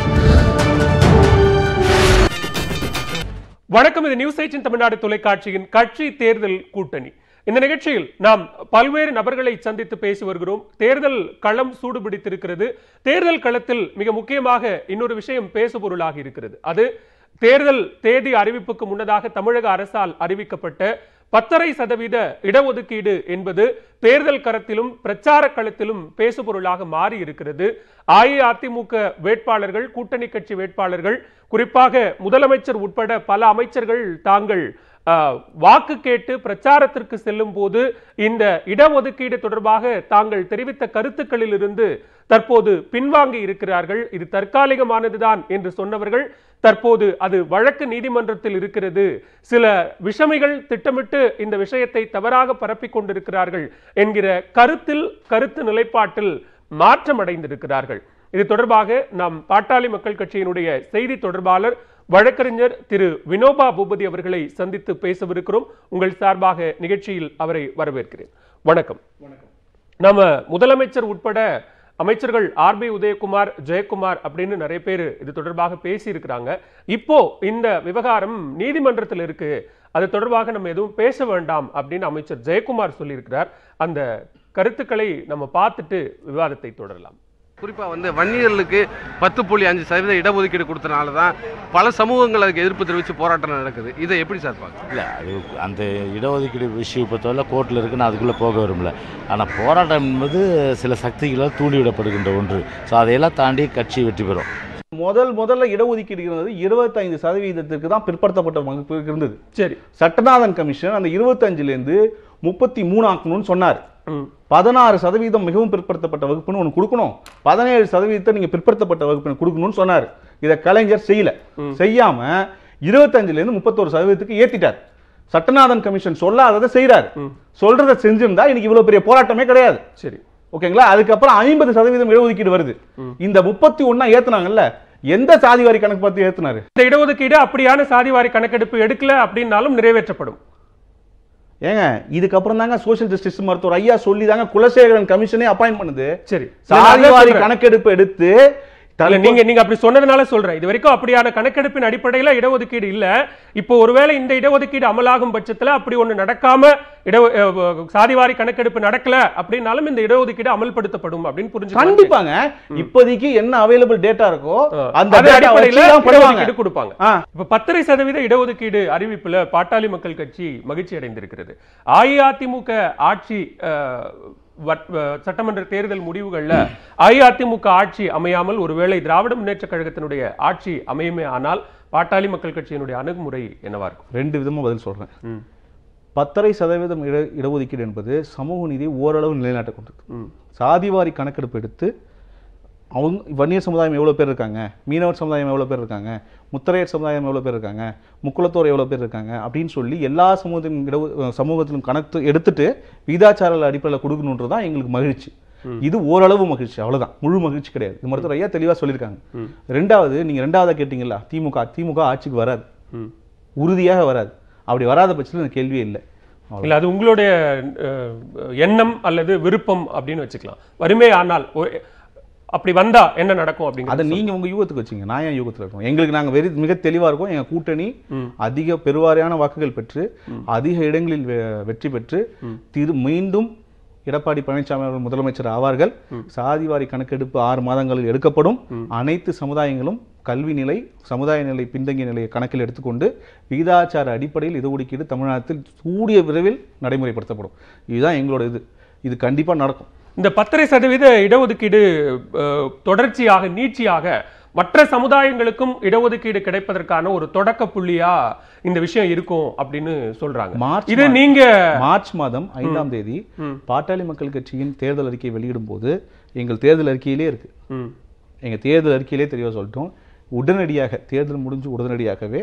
S11: வணக்கம் இது நியூஸ் எயிட்டின் தமிழ்நாடு தொலைக்காட்சியின் கட்சி தேர்தல் கூட்டணி இந்த நிகழ்ச்சியில் நாம் பல்வேறு நபர்களை சந்தித்து பேசி வருகிறோம் தேர்தல் களம் சூடுபிடித்திருக்கிறது தேர்தல் களத்தில் மிக முக்கியமாக இன்னொரு விஷயம் பேசுபொருளாக இருக்கிறது அது தேர்தல் தேதி அறிவிப்புக்கு முன்னதாக தமிழக அரசால் அறிவிக்கப்பட்ட பத்தரை சதவீத இடஒதுக்கீடு என்பது தேர்தல் கரத்திலும் பிரச்சார களத்திலும் பேசுபொருளாக மாறி இருக்கிறது அஇஅதிமுக வேட்பாளர்கள் கூட்டணி கட்சி வேட்பாளர்கள் குறிப்பாக முதலமைச்சர் உட்பட பல அமைச்சர்கள் தாங்கள் ஆஹ், வாக்கு கேட்டு பிரச்சாரத்திற்கு செல்லும் போது இந்த இடஒதுக்கீடு தொடர்பாக தாங்கள் தெரிவித்த கருத்துக்களில் இருந்து தற்போது பின்வாங்கி இருக்கிறார்கள் இது தற்காலிகமானதுதான் என்று சொன்னவர்கள் தற்போது அது வழக்கு நீதிமன்றத்தில் இருக்கிறது சில விஷமிகள் திட்டமிட்டு இந்த விஷயத்தை தவறாக பரப்பிக் கொண்டிருக்கிறார்கள் என்கிற கருத்தில் கருத்து நிலைப்பாட்டில் மாற்றம் அடைந்திருக்கிறார்கள் இது தொடர்பாக நாம் பாட்டாளி மக்கள் கட்சியினுடைய செய்தி தொடர்பாளர் வழக்கறிஞர் திரு வினோபா பூபதி அவர்களை சந்தித்து பேசவிருக்கிறோம் உங்கள் சார்பாக நிகழ்ச்சியில் அவரை வரவேற்கிறேன் வணக்கம் நம்ம முதலமைச்சர் உட்பட அமைச்சர்கள் ஆர்பி உதயகுமார் ஜெயக்குமார் அப்படின்னு நிறைய பேர் இது தொடர்பாக பேசி இருக்கிறாங்க இப்போ இந்த விவகாரம் நீதிமன்றத்தில் இருக்கு அது தொடர்பாக நம்ம எதுவும் பேச வேண்டாம் அப்படின்னு அமைச்சர் ஜெயக்குமார் சொல்லியிருக்கிறார் அந்த கருத்துக்களை நம்ம பார்த்துட்டு விவாதத்தை தொடரலாம்
S12: குறிப்பாக வந்து வன்னியர்களுக்கு பத்து புள்ளி அஞ்சு சதவீத இடஒதுக்கீடு கொடுத்தனால தான் பல சமூகங்கள் அதுக்கு எதிர்ப்பு தெரிவித்து போராட்டம் நடக்குது இதை எப்படி சார் பார்க்க
S13: இல்லை அது அந்த இடஒதுக்கீடு விஷயம் பொறுத்தவரை கோர்ட்டில் இருக்கு நான் அதுக்குள்ளே போக விரும்பல ஆனால் போராட்டம் என்பது சில சக்திகளால் தூண்டிவிடப்படுகின்ற ஒன்று ஸோ அதையெல்லாம் தாண்டி கட்சி வெற்றி பெறும்
S14: முதல் முதல்ல இடஒதுக்கீடு இருந்தது இருபத்தைந்து சதவீதத்திற்கு தான் பிற்படுத்தப்பட்ட வகுப்பு இருந்தது
S11: சரி
S14: சட்டநாதன் கமிஷன் அந்த இருபத்தஞ்சுலேருந்து முப்பத்தி மூணு ஆக்கணும்னு சொன்னார் பதினாறு சதவீதம் மிகவும் பிற்படுத்தப்பட்ட வகுப்புன்னு ஒன்று கொடுக்கணும் பதினேழு சதவீதத்தை நீங்க பிற்படுத்தப்பட்ட வகுப்பு கொடுக்கணும்னு சொன்னார் இதை கலைஞர் செய்யல செய்யாம இருபத்தஞ்சுலேருந்து முப்பத்தோரு சதவீதத்துக்கு ஏத்திட்டார் சட்டநாதன் கமிஷன் சொல்லாததை செய்றார் சொல்றதை செஞ்சிருந்தா இன்னைக்கு இவ்வளவு பெரிய போராட்டமே கிடையாது
S11: சரி
S14: ஓகேங்களா அதுக்கப்புறம் ஐம்பது சதவீதம் இடஒதுக்கீடு வருது இந்த முப்பத்தி ஒன்னா ஏத்துனாங்கல்ல எந்த சாதிவாரி கணக்கு பார்த்து ஏத்துனாரு
S11: இந்த இடஒதுக்கீடு அப்படியான சாதிவாரி கணக்கெடுப்பு எடுக்கல அப்படின்னாலும் நிறைவேற்றப்படும்
S14: ஏங்க இதுக்கப்புறம் தாங்க சோஷியல் ஜஸ்டிஸ் மருத்துவர் ஐயா சொல்லி தாங்க குலசேகரன் கமிஷனே அப்பாயின்ட் பண்ணுது
S11: சரி
S14: சாதிவாரி கணக்கெடுப்பு எடுத்து
S11: இல்ல, நீங்க நீங்க அப்படி சொன்னதுனால சொல்றேன் இது வரைக்கும் அப்படியான கணக்கெடுப்பின் அடிப்படையில இடஒதுக்கீடு இல்ல இப்போ ஒருவேளை இந்த இடஒதுக்கீடு அமலாகும் பட்சத்துல அப்படி ஒண்ணு நடக்காம இட அஹ், சாதிவாரி கணக்கெடுப்பு நடக்கல அப்படின்னாலும் இந்த இடஒதுக்கீடு அமல்படுத்தப்படும் அப்படின்னு புரிஞ்சு
S14: கண்டிப்பாங்க இப்போதைக்கு என்ன அவைலபிள் டேட்டா இருக்கோ அந்த
S11: அந்த
S14: data
S11: அடிப்படையில
S14: வச்சு தான் பண்ணுவாங்க.
S11: இடஒதுக்கீடு கொடுப்பாங்க இப்ப பத்தரை சதவீத இடஒதுக்கீடு அறிவிப்புல பாட்டாளி மக்கள் கட்சி மகிழ்ச்சி அடைந்திருக்கிறது அஇஅதிமுக ஆட்சி அஹ், வட்- அஹ், சட்டமன்ற தேர்தல் முடிவுகள்ல அஇஅதிமுக ஆட்சி அமையாமல் ஒருவேளை திராவிட முன்னேற்ற கழகத்தினுடைய ஆட்சி அமையுமே ஆனால் பாட்டாளி மக்கள் கட்சியினுடைய அணுகுமுறை என்னவா இருக்கும்
S14: ரெண்டு விதமா பதில் சொல்றேன் பத்தரை சதவீதம் இட இடஒதுக்கீடு என்பது சமூக நீதியை ஓரளவு நிலைநாட்ட கொண்டது சாதிவாரி கணக்கெடுப்பு எடுத்து அவங்க வன்னியர் சமுதாயம் எவ்வளோ பேர் இருக்காங்க மீனவர் சமுதாயம் எவ்வளோ பேர் இருக்காங்க முத்தரையர் சமுதாயம் எவ்வளோ பேர் இருக்காங்க முக்குளத்தோர் எவ்வளோ பேர் இருக்காங்க அப்படின்னு சொல்லி எல்லா சமூகத்தின் இட சமூகத்திலும் கணக்கு எடுத்துட்டு விகிதாச்சார அடிப்படையில் கொடுக்கணுன்றது தான் எங்களுக்கு மகிழ்ச்சி இது ஓரளவு மகிழ்ச்சி அவ்வளவுதான் முழு மகிழ்ச்சி கிடையாது இது மருத்துவர் ஐயா தெளிவா சொல்லியிருக்காங்க ரெண்டாவது நீங்க ரெண்டாவதா கேட்டீங்கல்ல திமுக திமுக ஆட்சிக்கு வராது உறுதியாக வராது அப்படி வராத பட்சத்தில் இந்த கேள்வியே இல்லை
S11: இல்ல அது உங்களுடைய அஹ், எண்ணம் அல்லது விருப்பம் அப்படின்னு வச்சுக்கலாம் வறுமை ஆனால் ஒ- அப்படி வந்தா என்ன நடக்கும்
S14: அதை
S11: அப்படிங்கிறது
S14: நீங்க உங்க யூகத்துக்கு வச்சுங்க நான் ஏன் யூகத்தில் இருக்கோம் எங்களுக்கு நாங்க வெறி மிக தெளிவா இருக்கோம் எங்க கூட்டணி அதிக பெருவாரியான வாக்குகள் பெற்று அதிக இடங்களில் வெ- வெற்றி பெற்று திரு மீண்டும் எடப்பாடி பழனிசாமி அவர்கள் முதலமைச்சர் ஆவார்கள் சாதிவாரி கணக்கெடுப்பு ஆறு மாதங்களில் எடுக்கப்படும் அனைத்து சமுதாயங்களும் கல்வி நிலை சமுதாய நிலை பின்தங்கிய நிலையை கணக்கில் எடுத்துக்கொண்டு விகிதாச்சார அடிப்படையில் இடஒதுக்கீடு தமிழ்நாட்டில் கூடிய விரைவில் நடைமுறைப்படுத்தப்படும் இதுதான் எங்களோட இது இது கண்டிப்பா நடக்கும்
S11: இந்த பத்தரை சதவீத இடஒதுக்கீடு அஹ், தொடர்ச்சியாக நீட்சியாக மற்ற சமுதாயங்களுக்கும் இடஒதுக்கீடு கிடைப்பதற்கான ஒரு தொடக்க புள்ளியா இந்த விஷயம் இருக்கும் அப்படின்னு சொல்றாங்க
S14: மார்ச்
S11: இது
S14: மா-
S11: நீங்க
S14: மார்ச் மாதம் ஐந்தாம் தேதி பாட்டாளி மக்கள் கட்சியின் தேர்தல் அறிக்கை வெளியிடும் போது எங்கள் தேர்தல் அறிக்கையிலே இருக்கு
S11: ம்.
S14: எங்க தேர்தல் அறிக்கையிலே தெளிவாக சொல்லிட்டோம் உடனடியாக தேர்தல் முடிஞ்சு உடனடியாகவே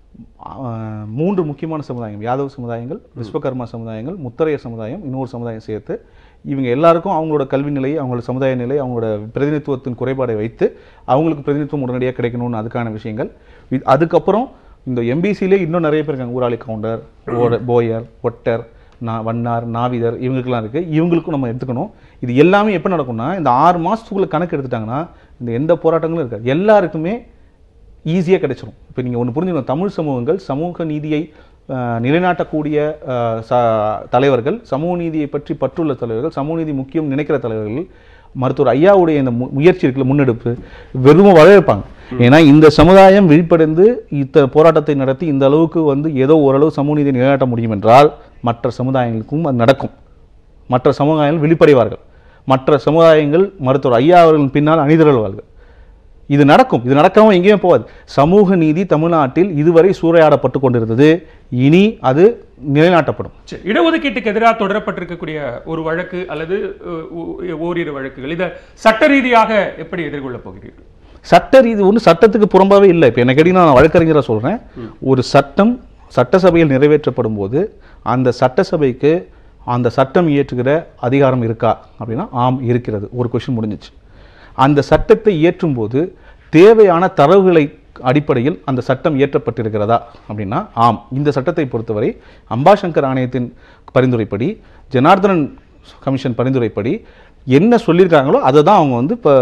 S14: ஆஹ், மூன்று முக்கியமான சமுதாயம் யாதவ் சமுதாயங்கள் விஸ்வகர்மா சமுதாயங்கள் முத்தரையர் சமுதாயம் இன்னொரு சமுதாயம் சேர்த்து இவங்க எல்லாருக்கும் அவங்களோட கல்வி நிலை அவங்களோட சமுதாய நிலை அவங்களோட பிரதிநிதித்துவத்தின் குறைபாடை வைத்து அவங்களுக்கு பிரதிநிதித்துவம் உடனடியாக கிடைக்கணும்னு அதுக்கான விஷயங்கள் இது- அதுக்கப்புறம் இந்த எம்பிசிலே இன்னும் நிறைய பேர் இருக்காங்க ஊராளி கவுண்டர் ஓர- போயர் ஒட்டர் நா வண்ணார் நாவிதர் இவங்களுக்கெல்லாம் இருக்குது இவங்களுக்கும் நம்ம எடுத்துக்கணும் இது எல்லாமே எப்போ நடக்கும்னா இந்த ஆறு மாதத்துக்குள்ளே கணக்கு எடுத்துட்டாங்கன்னா இந்த எந்த போராட்டங்களும் இருக்காது எல்லாருக்குமே ஈஸியாக கிடைச்சிரும் இப்போ நீங்கள் ஒன்று புரிஞ்சுக்கணும் தமிழ் சமூகங்கள் சமூக நீதியை ஆஹ், நிலைநாட்டக்கூடிய ஆஹ், ச- தலைவர்கள் சமூக நீதியை பற்றி பற்றுள்ள தலைவர்கள் சமூக நீதி முக்கியம் நினைக்கிற தலைவர்கள் மருத்துவர் ஐயாவுடைய இந்த மு- முயற்சி இருக்குல்ல முன்னெடுப்பு வெறும் வரவேற்பாங்க ஏன்னா இந்த சமுதாயம் விழிப்படைந்து இத்த போராட்டத்தை நடத்தி இந்த அளவுக்கு வந்து ஏதோ ஓரளவு சமூக நீதியை நிலைநாட்ட முடியும் என்றால் மற்ற சமுதாயங்களுக்கும் அது நடக்கும் மற்ற சமுதாயங்கள் விழிப்படைவார்கள் மற்ற சமுதாயங்கள் மருத்துவர் ஐயா அவர்களின் பின்னால் அணிதிரள்வார்கள் இது நடக்கும் இது நடக்காம எங்கேயும் போகாது சமூக நீதி தமிழ்நாட்டில் இதுவரை சூறையாடப்பட்டு கொண்டிருந்தது இனி அது நிலைநாட்டப்படும்
S11: சரி, இடஒதுக்கீட்டுக்கு எதிராக தொடரப்பட்டிருக்கக்கூடிய ஒரு வழக்கு அல்லது அஹ், ஓ- ஓரிரு வழக்குகள் இதை சட்ட ரீதியாக எப்படி எதிர்கொள்ளப் போகிறீர்கள்
S14: சட்ட ரீதி ஒன்று சட்டத்துக்கு புறம்பாவே இல்லை இப்போ என்ன கேட்டீங்கன்னா நான் வழக்கறிஞராக சொல்கிறேன் ஒரு சட்டம் சட்டசபையில் நிறைவேற்றப்படும் போது அந்த சட்டசபைக்கு அந்த சட்டம் இயற்றுகிற அதிகாரம் இருக்கா அப்படின்னா ஆம் இருக்கிறது ஒரு கொஷின் முடிஞ்சிச்சு அந்த சட்டத்தை இயற்றும் போது தேவையான தரவுகளை அடிப்படையில் அந்த சட்டம் இயற்றப்பட்டிருக்கிறதா அப்படின்னா ஆம் இந்த சட்டத்தை பொறுத்தவரை அம்பாசங்கர் ஆணையத்தின் பரிந்துரைப்படி ஜனார்தனன் கமிஷன் பரிந்துரைப்படி என்ன சொல்லியிருக்காங்களோ அதை தான் அவங்க வந்து இப்போ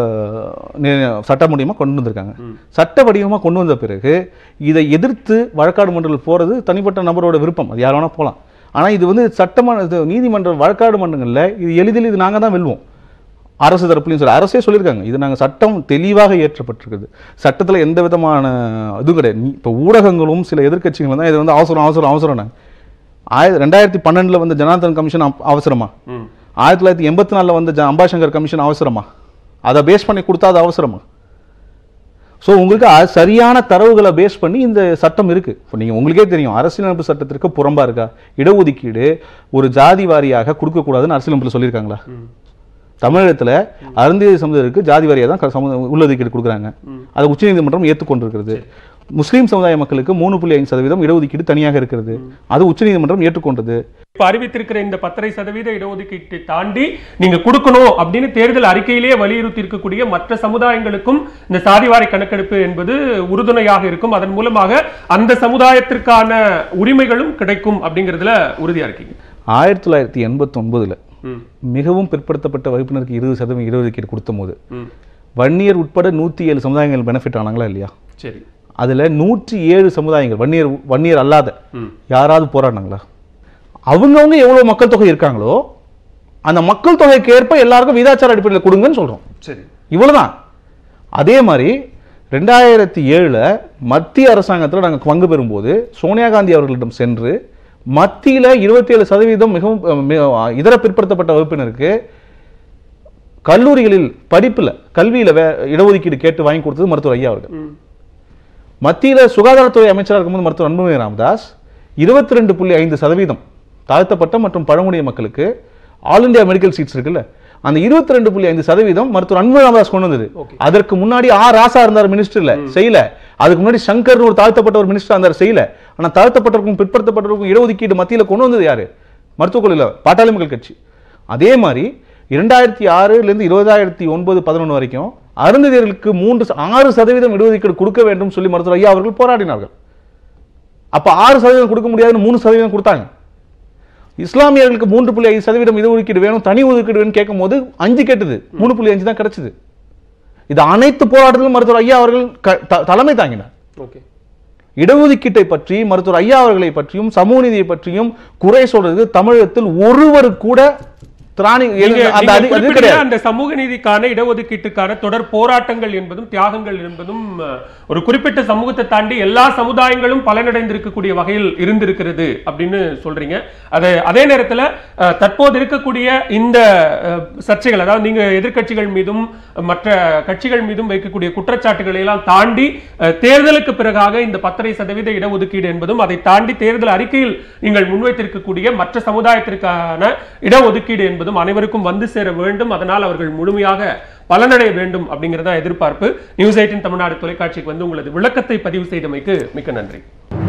S14: சட்ட மூலியமாக கொண்டு வந்திருக்காங்க சட்ட வடிவமாக கொண்டு வந்த பிறகு இதை எதிர்த்து வழக்காடு மன்றத்தில் போகிறது தனிப்பட்ட நபரோட விருப்பம் அது யார் வேணால் போகலாம் ஆனால் இது வந்து சட்டமன்ற இது நீதிமன்ற வழக்காடு மன்றங்களில் இது எளிதில் இது நாங்கள் தான் வெல்வோம் அரசு தரப்புலையும் சரி அரசே சொல்லியிருக்காங்க இது நாங்கள் சட்டம் தெளிவாக இயற்றப்பட்டிருக்குது சட்டத்தில் எந்த விதமான இதுவும் கிடையாது நீ இப்போ ஊடகங்களும் சில எதிர்க்கட்சிகளும் தான் இது வந்து அவசரம் அவசரம் அவசரம் ஆயிர ரெண்டாயிரத்தி பன்னெண்டில் வந்த ஜனார்தன் கமிஷன் அவ- அவசரமா ஆயிரத்தி தொள்ளாயிரத்தி எண்பத்தி நாலில் வந்த ஜ- அம்பாசங்கர் கமிஷன் அவசரமா அதை பேஸ் பண்ணி கொடுத்தா அது அவசரமா ஸோ உங்களுக்கு அ- சரியான தரவுகளை பேஸ் பண்ணி இந்த சட்டம் இருக்கு இப்போ நீங்கள் உங்களுக்கே தெரியும் அரசியலமைப்பு சட்டத்திற்கு புறம்பா இருக்கா இடஒதுக்கீடு ஒரு ஜாதி வாரியாக கொடுக்கக்கூடாதுன்னு அரசியலமைப்பில் சொல்லியிருக்காங்களா தமிழகத்தில் அருந்திய சமுதாயருக்கு ஜாதி வாரியாக தான் க- சமு உள்ளொதுக்கீடு கொடுக்குறாங்க அதை உச்சநீதிமன்றம் ஏற்றுக்கொண்டிருக்கிறது முஸ்லீம் சமுதாய மக்களுக்கு மூணு புள்ளி ஐந்து சதவீதம் இடஒதுக்கீடு தனியாக இருக்கிறது அது உச்சநீதிமன்றம் ஏற்றுக்கொண்டது
S11: இப்ப அறிவித்திருக்கிற இந்த பத்தரை சதவீத இடஒதுக்கீட்டை தாண்டி நீங்க கொடுக்கணும் அப்படின்னு தேர்தல் அறிக்கையிலேயே வலியுறுத்தி இருக்கக்கூடிய மற்ற சமுதாயங்களுக்கும் இந்த சாதிவாரி கணக்கெடுப்பு என்பது உறுதுணையாக இருக்கும் அதன் மூலமாக அந்த சமுதாயத்திற்கான உரிமைகளும் கிடைக்கும் அப்படிங்கிறதுல உறுதியா இருக்கீங்க
S14: ஆயிரத்தி தொள்ளாயிரத்தி எண்பத்தி ஒன்பதுல
S11: ம்.
S14: மிகவும் பிற்படுத்தப்பட்ட வகுப்பினருக்கு இருபது சதவீதம் இடஒதுக்கீடு கொடுத்த போது
S11: ம்.
S14: வன்னியர் உட்பட நூற்றி ஏழு சமுதாயங்கள் பெனிஃபிட் ஆனாங்களா இல்லையா
S11: சரி
S14: அதுல நூற்றி ஏழு சமுதாயங்கள் வன்னியர் வன்னியர் அல்லாத
S11: ம்.
S14: யாராவது போராடினாங்களா அவங்கவங்க எவ்வளவு மக்கள் தொகை இருக்காங்களோ அந்த மக்கள் தொகைக்கு ஏற்ப எல்லாருக்கும் விகிதாச்சார அடிப்படையில் கொடுங்கன்னு சொல்றோம்
S11: சரி
S14: இவ்வளவுதான் அதே மாதிரி ரெண்டாயிரத்தி ஏழில் மத்திய அரசாங்கத்தில் நாங்கள் பங்கு பெறும்போது சோனியா காந்தி அவர்களிடம் சென்று மத்தியில் இருபத்தேழு சதவீதம் மிகவும் அஹ், மி- அஹ், இதர பிற்படுத்தப்பட்ட வகுப்பினருக்கு கல்லூரிகளில் படிப்பில் கல்வியில் வே இடஒதுக்கீடு கேட்டு வாங்கி கொடுத்தது மருத்துவர் ஐயா அவர்கள் மத்தியில் சுகாதாரத்துறை அமைச்சராக இருக்கும்போது மருத்துவர் அன்புமணி ராமதாஸ் இருபத்தி ரெண்டு புள்ளி ஐந்து சதவீதம் தாழ்த்தப்பட்ட மற்றும் பழங்குடிய மக்களுக்கு ஆல் இந்தியா மெடிக்கல் சீட்ஸ் இருக்குல்ல அந்த இருபத்தி ரெண்டு புள்ளி ஐந்து சதவீதம் மருத்துவர் அன்புமணி ராமதாஸ் கொண்டு வந்தது அதற்கு முன்னாடி ஆர் ராசா இருந்தார் மினிஸ்டர்ல செய்யல அதுக்கு முன்னாடி சங்கர் ஒரு தாழ்த்தப்பட்ட ஒரு மினிஸ்டர் இருந்தார் செய்யல ஆனா தாழ்த்தப்பட்டவருக்கும் பிற்படுத்தப்பட்டவருக்கும் இடஒதுக்கீடு மத்தியில கொண்டு வந்தது யாரு மருத்துவக் கல்லூரியில் பாட்டாளி மக்கள் கட்சி அதே மாதிரி இரண்டாயிரத்தி ஆறுலேருந்து இருபதாயிரத்தி ஒன்பது பதினொன்று வரைக்கும் அருந்ததியர்களுக்கு மூன்று ச- ஆறு சதவீதம் இடஒதுக்கீடு கொடுக்க வேண்டும் சொல்லி மருத்துவர் ஐயா அவர்கள் போராடினார்கள் அப்ப ஆறு சதவீதம் கொடுக்க முடியாதுன்னு மூணு சதவீதம் கொடுத்தாங்க இஸ்லாமியர்களுக்கு மூன்று புள்ளி ஐந்து சதவீதம் இடஒதுக்கீடு வேணும் தனி ஒதுக்கீடு வேணும் கேட்கும் போது அஞ்சு கேட்டது மூணு புள்ளி அஞ்சு தான் கிடைச்சது இது அனைத்து போராட்டத்திலும் மருத்துவர் ஐயா அவர்கள் க- த- தலைமை தாங்கினார்
S11: ஓகே
S14: இடஒதுக்கீட்டை பற்றி மருத்துவர் ஐயா அவர்களை பற்றியும் சமூக நீதியை பற்றியும் குறை சொல்றது தமிழகத்தில் ஒருவர் கூட திராணி
S11: நீங்க
S14: அந்த
S11: நீங்க
S14: அது- அது
S11: குறிப்பிட்ட
S14: கிடையாது
S11: அந்த சமூக நீதிக்கான இடஒதுக்கீட்டுக்கான தொடர் போராட்டங்கள் என்பதும் தியாகங்கள் என்பதும் அஹ், ஒரு குறிப்பிட்ட சமூகத்தை தாண்டி எல்லா சமுதாயங்களும் பலனடைந்திருக்கக்கூடிய வகையில் இருந்திருக்கிறது அப்படின்னு சொல்றீங்க அது அதே நேரத்துல அஹ், தற்போது இருக்கக்கூடிய இந்த அஹ், சர்ச்சைகள் அதாவது நீங்க எதிர்க்கட்சிகள் மீதும் மற்ற கட்சிகள் மீதும் வைக்கக்கூடிய குற்றச்சாட்டுகளை எல்லாம் தாண்டி அஹ், தேர்தலுக்கு பிறகாக இந்த பத்தரை சதவீத இடஒதுக்கீடு என்பதும் அதை தாண்டி தேர்தல் அறிக்கையில் நீங்கள் முன்வைத்திருக்கக்கூடிய மற்ற சமுதாயத்திற்கான இடஒதுக்கீடு என்பதும் அனைவருக்கும் வந்து சேர வேண்டும் அதனால் அவர்கள் முழுமையாக பலனடைய வேண்டும் அப்படிங்கிறதா எதிர்பார்ப்பு நியூஸ் எயிட்டின் தமிழ்நாடு தொலைக்காட்சிக்கு வந்து உங்களது விளக்கத்தை பதிவு செய்தமைக்கு மிக்க நன்றி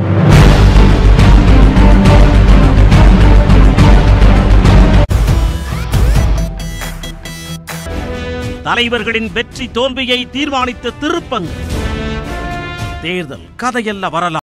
S3: தலைவர்களின் வெற்றி தோல்வியை தீர்மானித்த திருப்பங்கள் தேர்தல் கதையல்ல வரலாறு